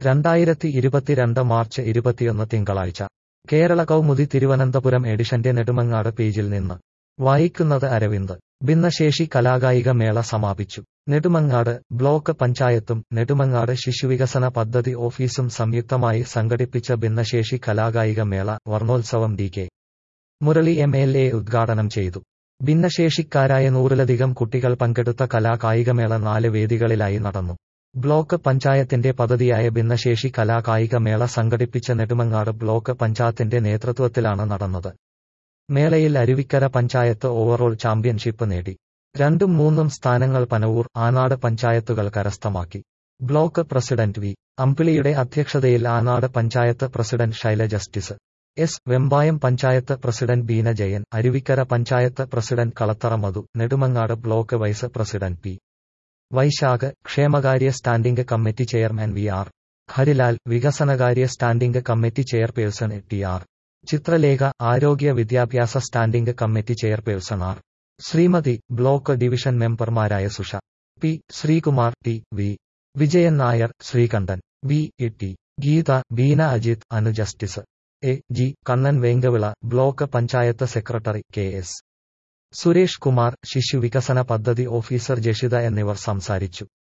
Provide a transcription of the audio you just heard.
രണ്ടായിരത്തി ഇരുപത്തിരണ്ട് മാർച്ച് ഇരുപത്തിയൊന്ന് തിങ്കളാഴ്ച കേരള കൗമുദി തിരുവനന്തപുരം എഡിഷന്റെ നെടുമങ്ങാട് പേജിൽ നിന്ന് വായിക്കുന്നത് അരവിന്ദ് ഭിന്നശേഷി കലാകായിക മേള സമാപിച്ചു നെടുമങ്ങാട് ബ്ലോക്ക് പഞ്ചായത്തും നെടുമങ്ങാട് ശിശുവികസന പദ്ധതി ഓഫീസും സംയുക്തമായി സംഘടിപ്പിച്ച ഭിന്നശേഷി കലാകായിക മേള Varnolsavam D K Murali M L A ഉദ്ഘാടനം ചെയ്തു ഭിന്നശേഷിക്കാരായ നൂറിലധികം കുട്ടികൾ പങ്കെടുത്ത കലാകായികമേള നാല് വേദികളിലായി നടന്നു ബ്ലോക്ക് പഞ്ചായത്തിന്റെ പദ്ധതിയായ ഭിന്നശേഷി കലാകായിക മേള സംഘടിപ്പിച്ച നെടുമങ്ങാട് ബ്ലോക്ക് പഞ്ചായത്തിന്റെ നേതൃത്വത്തിലാണ് നടന്നത് മേളയിൽ അരുവിക്കര പഞ്ചായത്ത് ഓവറോൾ ചാമ്പ്യൻഷിപ്പ് നേടി രണ്ടും മൂന്നും സ്ഥാനങ്ങൾ പനവൂർ ആനാട് പഞ്ചായത്തുകൾ കരസ്ഥമാക്കി ബ്ലോക്ക് പ്രസിഡന്റ് വി അമ്പിളിയുടെ അധ്യക്ഷതയിൽ Anad panchayat president Shaila Justice S Vembayam panchayat president Beena Jayan Aruvikkara panchayat president Kalathara Madhu Nedumangad block vice president P Vaishakh ക്ഷേമകാര്യ standing committee chairman V R Harilal വികസനകാര്യ standing committee chairperson T R Chithralekha ആരോഗ്യ വിദ്യാഭ്യാസ standing committee chairperson R Sreemathi block division മെമ്പർമാരായ Susha P Sreekumar T V Vijayan Nair Sreekantan V E T Geetha Beena Ajith Anu Justice A G Kannan Venkavila block panchayat secretary K S Suresh Kumar ശിശു വികസന പദ്ധതി officer Jashitha എന്നിവർ സംസാരിച്ചു